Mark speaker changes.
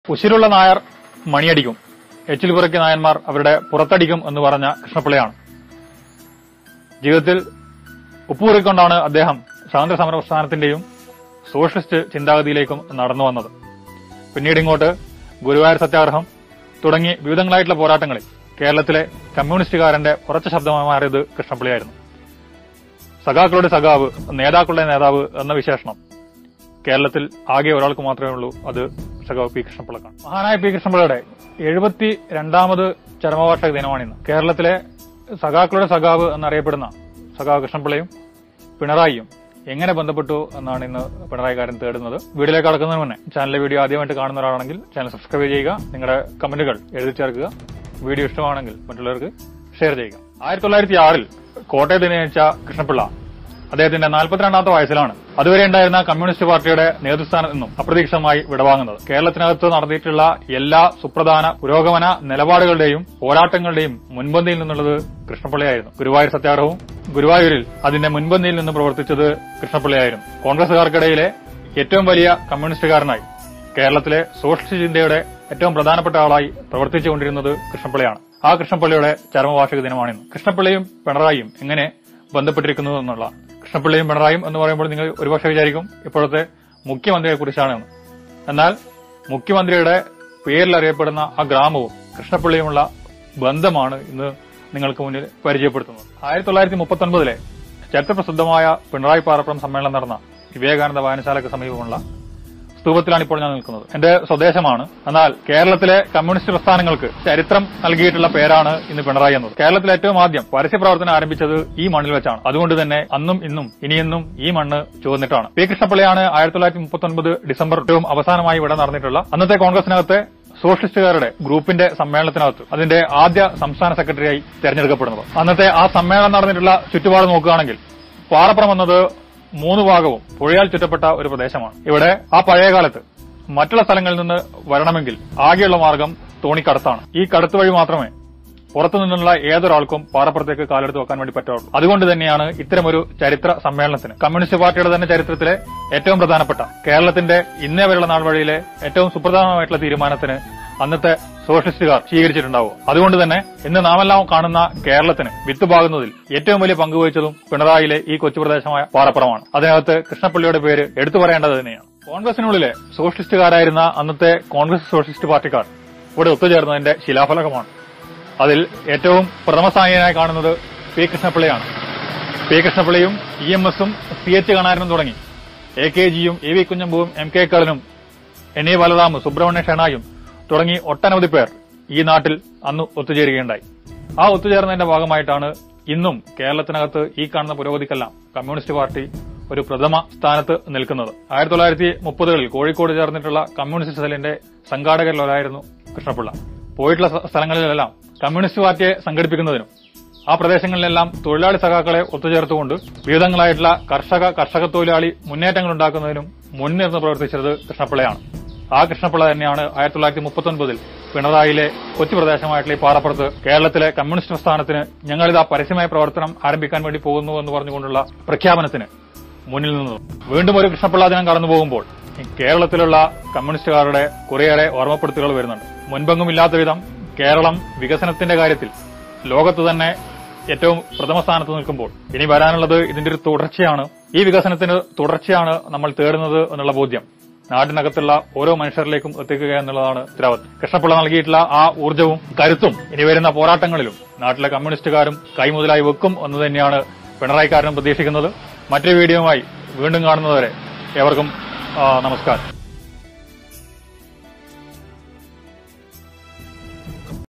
Speaker 1: ഉശിരുള്ള നായർ മണിയടിക്കും എച്ചിൽ പുറയ്ക്ക് നായന്മാർ അവരുടെ പുറത്തടിക്കും എന്ന് പറഞ്ഞ കൃഷ്ണപിള്ളയാണ് ജീവിതത്തിൽ ഉപ്പുകുറിക്കൊണ്ടാണ് അദ്ദേഹം സ്വാതന്ത്ര്യ സമര പ്രസ്ഥാനത്തിന്റെയും സോഷ്യലിസ്റ്റ് ചിന്താഗതിയിലേക്കും നടന്നു വന്നത് പിന്നീട് ഇങ്ങോട്ട് ഗുരുവായൂർ സത്യാഗ്രഹം തുടങ്ങി വിവിധങ്ങളായിട്ടുള്ള പോരാട്ടങ്ങളിൽ കേരളത്തിലെ കമ്മ്യൂണിസ്റ്റുകാരന്റെ ഉറച്ച ശബ്ദമായി മാറിയത് കൃഷ്ണപിള്ളിയായിരുന്നു സഖാക്കളുടെ സഖാവ് നേതാക്കളുടെ നേതാവ് എന്ന വിശേഷണം കേരളത്തിൽ ആകെ ഒരാൾക്ക് മാത്രമേ ഉള്ളൂ അത് സഖാവ് പി കൃഷ്ണപിള്ളക്കാണ് മഹാനായ പി കൃഷ്ണപിള്ളയുടെ എഴുപത്തി രണ്ടാമത് ചരമവാർഷിക ദിനമാണിന്ന് കേരളത്തിലെ സഖാക്കളുടെ സഖാവ് എന്നറിയപ്പെടുന്ന സഖാവ് കൃഷ്ണപിള്ളയും പിണറായിയും എങ്ങനെ ബന്ധപ്പെട്ടു എന്നാണ് ഇന്ന് പിണറായിക്കാരൻ തേടുന്നത് വീഡിയോയിലേക്ക് കടക്കുന്നതിന് മുന്നേ ചാനലിലെ വീഡിയോ ആദ്യമായിട്ട് കാണുന്ന ഒരാളാണെങ്കിൽ ചാനൽ സബ്സ്ക്രൈബ് ചെയ്യുക നിങ്ങളുടെ കമന്റുകൾ എഴുതി ചേർക്കുക വീഡിയോ ഇഷ്ടമാണെങ്കിൽ മറ്റുള്ളവർക്ക് ഷെയർ ചെയ്യുക ആയിരത്തി തൊള്ളായിരത്തി ആറിൽ കോട്ടയത്ത് ജനിച്ച കൃഷ്ണപിള്ള അദ്ദേഹത്തിന്റെ നാൽപ്പത്തിരണ്ടാമത്തെ വയസ്സിലാണ് അതുവരെ ഉണ്ടായിരുന്ന കമ്മ്യൂണിസ്റ്റ് പാർട്ടിയുടെ നേതൃസ്ഥാനത്ത് നിന്നും അപ്രതീക്ഷിതമായി വിടവാങ്ങുന്നത് കേരളത്തിനകത്ത് നടത്തിയിട്ടുള്ള എല്ലാ സുപ്രധാന പുരോഗമന നിലപാടുകളുടെയും പോരാട്ടങ്ങളുടെയും മുൻപന്തിയിൽ നിന്നുള്ളത് കൃഷ്ണപിള്ളയായിരുന്നു ഗുരുവായൂർ സത്യാഗ്രഹവും ഗുരുവായൂരിൽ അതിന്റെ മുൻപന്തിയിൽ നിന്ന് പ്രവർത്തിച്ചത് കൃഷ്ണപിള്ളയായിരുന്നു കോൺഗ്രസുകാർക്കിടയിലെ ഏറ്റവും വലിയ കമ്മ്യൂണിസ്റ്റുകാരനായി കേരളത്തിലെ സോഷ്യലിസ്റ്റ് ചിന്തയുടെ ഏറ്റവും പ്രധാനപ്പെട്ട ആളായി പ്രവർത്തിച്ചുകൊണ്ടിരുന്നത് കൃഷ്ണപിള്ളയാണ് ആ കൃഷ്ണപിള്ളയുടെ ചരമവാർഷിക ദിനമാണിന്ന് കൃഷ്ണപിള്ളയും പിണറായിയും എങ്ങനെ ബന്ധപ്പെട്ടിരിക്കുന്നു എന്നുള്ള കൃഷ്ണപിള്ളയും പിണറായും എന്ന് പറയുമ്പോൾ നിങ്ങൾ ഒരുപക്ഷെ വിചാരിക്കും ഇപ്പോഴത്തെ മുഖ്യമന്ത്രിയെ കുറിച്ചാണ് എന്ന് എന്നാൽ മുഖ്യമന്ത്രിയുടെ പേരിൽ അറിയപ്പെടുന്ന ആ ഗ്രാമവും കൃഷ്ണപിള്ളിയുമുള്ള ബന്ധമാണ് ഇന്ന് നിങ്ങൾക്ക് മുന്നിൽ പരിചയപ്പെടുത്തുന്നത് ആയിരത്തി തൊള്ളായിരത്തി മുപ്പത്തി ഒൻപതിലെ ചരിത്രപ്രസിദ്ധമായ പിണറായി പാറപ്പുറം സമ്മേളനം നടന്ന വിവേകാനന്ദ വായനശാലയ്ക്ക് സമീപമുള്ള സ്തൂപത്തിലാണ് ഇപ്പോൾ ഞാൻ നിൽക്കുന്നത് എന്റെ സ്വദേശമാണ് എന്നാൽ കേരളത്തിലെ കമ്മ്യൂണിസ്റ്റ് പ്രസ്ഥാനങ്ങൾക്ക് ചരിത്രം നൽകിയിട്ടുള്ള പേരാണ് ഇന്ന് പിണറായി എന്നത് കേരളത്തിൽ ഏറ്റവും ആദ്യം പരസ്യപ്രവർത്തനം ആരംഭിച്ചത് ഈ മണ്ണിൽ വെച്ചാണ് അതുകൊണ്ട് തന്നെ അന്നും ഇന്നും ഇനിയെന്നും ഈ മണ്ണ് ചുവന്നിട്ടാണ് പി കൃഷ്ണപിള്ളയാണ് ആയിരത്തി തൊള്ളായിരത്തി മുപ്പത്തൊൻപത് ഡിസംബർ ഏറ്റവും അവസാനമായി ഇവിടെ നടന്നിട്ടുള്ള അന്നത്തെ കോൺഗ്രസിനകത്തെ സോഷ്യലിസ്റ്റുകാരുടെ ഗ്രൂപ്പിന്റെ സമ്മേളനത്തിനകത്ത് അതിന്റെ ആദ്യ സംസ്ഥാന സെക്രട്ടറിയായി തെരഞ്ഞെടുക്കപ്പെടുന്നത് അന്നത്തെ ആ സമ്മേളനം നടന്നിട്ടുള്ള ചുറ്റുപാട് നോക്കുകയാണെങ്കിൽ പാറപ്പുറം എന്നത് മൂന്ന് ഭാഗവും പുഴയാൽ ചുറ്റപ്പെട്ട ഒരു പ്രദേശമാണ് ഇവിടെ ആ പഴയ കാലത്ത് മറ്റുള്ള സ്ഥലങ്ങളിൽ നിന്ന് വരണമെങ്കിൽ ആകെയുള്ള മാർഗം തോണിക്കടത്താണ് ഈ കടത്ത് വഴി മാത്രമേ പുറത്തു നിന്നുള്ള ഏതൊരാൾക്കും പാറപ്പുറത്തേക്ക് കാലെടുത്ത് വെക്കാൻ വേണ്ടി പറ്റുള്ളൂ അതുകൊണ്ട് തന്നെയാണ് ഇത്തരമൊരു ചരിത്ര സമ്മേളനത്തിന് കമ്മ്യൂണിസ്റ്റ് പാർട്ടിയുടെ തന്നെ ചരിത്രത്തിലെ ഏറ്റവും പ്രധാനപ്പെട്ട കേരളത്തിന്റെ ഇന്നേ വരെയുള്ള നാൾ വഴിയിലെ ഏറ്റവും സുപ്രധാനമായിട്ടുള്ള തീരുമാനത്തിന് അന്നത്തെ സോഷ്യലിസ്റ്റുകാർ സ്വീകരിച്ചിട്ടുണ്ടാവും അതുകൊണ്ട് തന്നെ ഇന്ന് നാമെല്ലാം കാണുന്ന കേരളത്തിന് വിത്തുപാകുന്നതിൽ ഏറ്റവും വലിയ പങ്കുവഹിച്ചതും പിണറായിലെ ഈ കൊച്ചു പ്രദേശമായ പാറപ്പുറമാണ് അതിനകത്ത് കൃഷ്ണപ്പള്ളിയുടെ പേര് എടുത്തു പറയേണ്ടത് തന്നെയാണ് കോൺഗ്രസിനുള്ളിലെ സോഷ്യലിസ്റ്റുകാരായിരുന്ന അന്നത്തെ കോൺഗ്രസ് സോഷ്യലിസ്റ്റ് പാർട്ടിക്കാർ ഇവിടെ ഒത്തുചേർന്നതിന്റെ ശിലാഫലകമാണ് അതിൽ ഏറ്റവും പ്രഥമസ്ഥാനീയനായി കാണുന്നത് പി കൃഷ്ണപിള്ളയാണ് പി കൃഷ്ണപിള്ളയും ഇ എം എസും സി എച്ച് കണാരനും തുടങ്ങി എ കെ ജിയും എ വി കുഞ്ഞമ്പുവും എം കെ കടനും എൻ എ ബാലറാമും സുബ്രഹ്മണ്യ ഷെണായും തുടങ്ങി ഒട്ടനവധി പേർ ഈ നാട്ടിൽ അന്ന് ഒത്തുചേരുകയുണ്ടായി ആ ഒത്തുചേർന്നതിന്റെ ഭാഗമായിട്ടാണ് ഇന്നും കേരളത്തിനകത്ത് ഈ കാണുന്ന പുരോഗതിക്കെല്ലാം കമ്മ്യൂണിസ്റ്റ് പാർട്ടി ഒരു പ്രഥമ സ്ഥാനത്ത് നിൽക്കുന്നത് ആയിരത്തി തൊള്ളായിരത്തി മുപ്പതുകളിൽ കോഴിക്കോട് ചേർന്നിട്ടുള്ള കമ്മ്യൂണിസ്റ്റ് സെല്ലിന്റെ സംഘാടകരിലൊരായിരുന്നു കൃഷ്ണപിള്ള പോയിട്ടുള്ള സ്ഥ- സ്ഥലങ്ങളിലെല്ലാം കമ്മ്യൂണിസ്റ്റ് പാർട്ടിയെ സംഘടിപ്പിക്കുന്നതിനും ആ പ്രദേശങ്ങളിലെല്ലാം തൊഴിലാളി സഖാക്കളെ ഒത്തുചേർത്തുകൊണ്ട് വിവിധങ്ങളായിട്ടുള്ള കർഷക കർഷക തൊഴിലാളി മുന്നേറ്റങ്ങൾ ഉണ്ടാക്കുന്നതിനും മുൻനിർന്ന് പ്രവർത്തിച്ചത് കൃഷ്ണപിള്ളയാണ് ആ കൃഷ്ണപിള്ള തന്നെയാണ് ആയിരത്തി തൊള്ളായിരത്തി മുപ്പത്തൊൻപതിൽ പിണറായിലെ കൊച്ചു പ്രദേശമായിട്ടുള്ള ഈ പാറപ്പുറത്ത് കേരളത്തിലെ കമ്മ്യൂണിസ്റ്റ് പ്രസ്ഥാനത്തിന് ഞങ്ങളിതാ പരസ്യമായ പ്രവർത്തനം ആരംഭിക്കാൻ വേണ്ടി പോകുന്നു എന്ന് പറഞ്ഞുകൊണ്ടുള്ള പ്രഖ്യാപനത്തിന് മുന്നിൽ നിന്നു വീണ്ടും ഒരു കൃഷ്ണപിള്ള ദിനം കടന്നു പോകുമ്പോൾ ഈ കേരളത്തിലുള്ള കമ്മ്യൂണിസ്റ്റുകാരുടെ കുറേയേറെ ഓർമ്മപ്പെടുത്തലുകൾ വരുന്നുണ്ട് മുൻപെങ്ങും ഇല്ലാത്ത വിധം കേരളം വികസനത്തിന്റെ കാര്യത്തിൽ ലോകത്ത് തന്നെ ഏറ്റവും പ്രഥമ സ്ഥാനത്ത് നിൽക്കുമ്പോൾ ഇനി വരാനുള്ളത് ഇതിന്റെ ഒരു തുടർച്ചയാണ് ഈ വികസനത്തിന് തുടർച്ചയാണ് നമ്മൾ തേടുന്നത് എന്നുള്ള ബോധ്യം നാടിനകത്തുള്ള ഓരോ മനുഷ്യരിലേക്കും എത്തിക്കുക എന്നുള്ളതാണ് ഉത്തരവാദിത്വം കൃഷ്ണപിള്ള നൽകിയിട്ടുള്ള ആ ഊർജ്ജവും കരുത്തും ഇനി വരുന്ന പോരാട്ടങ്ങളിലും നാട്ടിലെ കമ്മ്യൂണിസ്റ്റുകാരും കൈമുതലായി വെക്കും എന്ന് തന്നെയാണ് പിണറായിക്കാരനും പ്രതീക്ഷിക്കുന്നത് മറ്റൊരു വീഡിയോയുമായി വീണ്ടും കാണുന്നതുവരെ ഏവർക്കും ആ, നമസ്കാരം